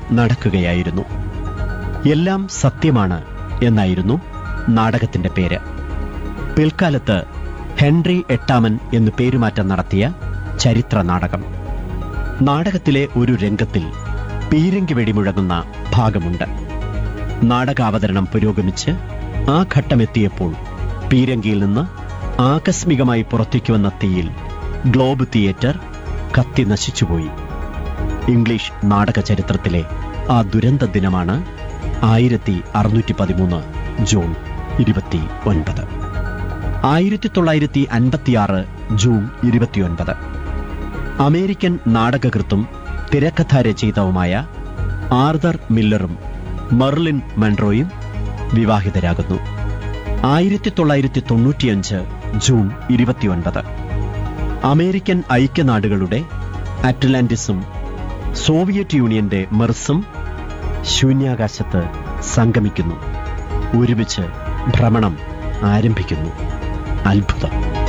നടക്കുകയായിരുന്നു എല്ലാം സത്യമാണ് എന്നായിരുന്നു നാടകത്തിന്റെ പേര് പിൽക്കാലത്ത് ഹെൻറി എട്ടാമൻ എന്ന് പേരുമാറ്റം നടത്തിയ ചരിത്ര നാടകം നാടകത്തിലെ ഒരു രംഗത്തിൽ പീരങ്കി വെടിമുഴങ്ങുന്ന ഭാഗമുണ്ട് നാടകാവതരണം പുരോഗമിച്ച് ആ ഘട്ടമെത്തിയപ്പോൾ പീരങ്കിയിൽ നിന്ന് ആകസ്മികമായി പുറത്തേക്ക് വന്ന തീയിൽ ഗ്ലോബ് തിയേറ്റർ കത്തി നശിച്ചുപോയി ഇംഗ്ലീഷ് നാടക ചരിത്രത്തിലെ ആ ദുരന്ത ദിനമാണ് ആയിരത്തി അറുന്നൂറ്റി പതിമൂന്ന് ജൂൺ ഇരുപത്തി ഒൻപത് ആയിരത്തി തൊള്ളായിരത്തി അൻപത്തിയാറ് ജൂൺ ഇരുപത്തിയൊൻപത് അമേരിക്കൻ നാടകകൃത്തും തിരക്കഥാരചയിതാവുമായ ആർതർ മില്ലറും മെർലിൻ മൺട്രോയും വിവാഹിതരാകുന്നു ആയിരത്തി തൊള്ളായിരത്തി തൊണ്ണൂറ്റിയഞ്ച് ജൂൺ ഇരുപത്തിയൊൻപത് അമേരിക്കൻ ഐക്യനാടുകളുടെ അറ്റ്ലാന്റിസും സോവിയറ്റ് യൂണിയന്റെ മെർസും ശൂന്യാകാശത്ത് സംഗമിക്കുന്നു ഒരുമിച്ച് ഭ്രമണം ആരംഭിക്കുന്നു അത്ഭുതം